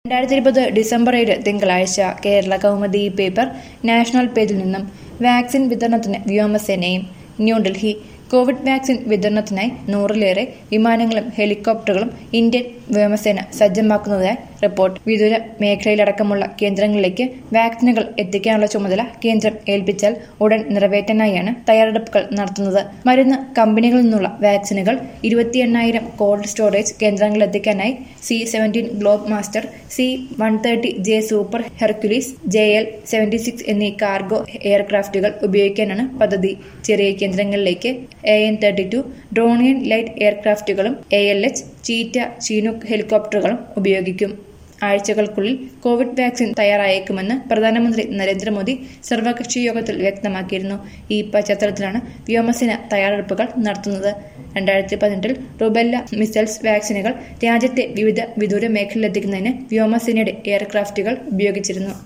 രണ്ടായിരത്തി ഇരുപത് ഡിസംബർ ഏഴ് തിങ്കളാഴ്ച കേരള കൗമുദി പേപ്പർ നാഷണൽ പേജിൽ നിന്നും വാക്സിൻ വിതരണത്തിന് വ്യോമസേനയും ന്യൂഡൽഹി കോവിഡ് വാക്സിൻ വിതരണത്തിനായി നൂറിലേറെ വിമാനങ്ങളും ഹെലികോപ്റ്ററുകളും ഇന്ത്യൻ വ്യോമസേന സജ്ജമാക്കുന്നതായി റിപ്പോർട്ട് വിദൂര മേഖലയിലടക്കമുള്ള കേന്ദ്രങ്ങളിലേക്ക് വാക്സിനുകൾ എത്തിക്കാനുള്ള ചുമതല കേന്ദ്രം ഏൽപ്പിച്ചാൽ ഉടൻ നിറവേറ്റാനായാണ് തയ്യാറെടുപ്പുകൾ നടത്തുന്നത് മരുന്ന് കമ്പനികളിൽ നിന്നുള്ള വാക്സിനുകൾ ഇരുപത്തി എണ്ണായിരം കോൾഡ് സ്റ്റോറേജ് കേന്ദ്രങ്ങളിൽ എത്തിക്കാനായി C seventeen globe master C one thirty J super Hercules J L seventy six എന്നീ കാർഗോ എയർക്രാഫ്റ്റുകൾ ഉപയോഗിക്കാനാണ് പദ്ധതി ചെറിയ കേന്ദ്രങ്ങളിലേക്ക് A N thirty two Dornier light എയർക്രാഫ്റ്റുകളും A L H cheetah chinook ഹെലികോപ്റ്ററുകളും ഉപയോഗിക്കും ആഴ്ചകൾക്കുള്ളിൽ കോവിഡ് വാക്സിൻ തയ്യാറായേക്കുമെന്ന് പ്രധാനമന്ത്രി നരേന്ദ്രമോദി സർവകക്ഷി യോഗത്തിൽ വ്യക്തമാക്കിയിരുന്നു ഈ പശ്ചാത്തലത്തിലാണ് വ്യോമസേന തയ്യാറെടുപ്പുകൾ നടത്തുന്നത് രണ്ടായിരത്തി പതിനെട്ടിൽ റുബെല്ല മിസൈൽസ് വാക്സിനുകൾ രാജ്യത്തെ വിവിധ വിദൂര മേഖലയിലെത്തിക്കുന്നതിന് വ്യോമസേനയുടെ എയർക്രാഫ്റ്റുകൾ ഉപയോഗിച്ചിരുന്നു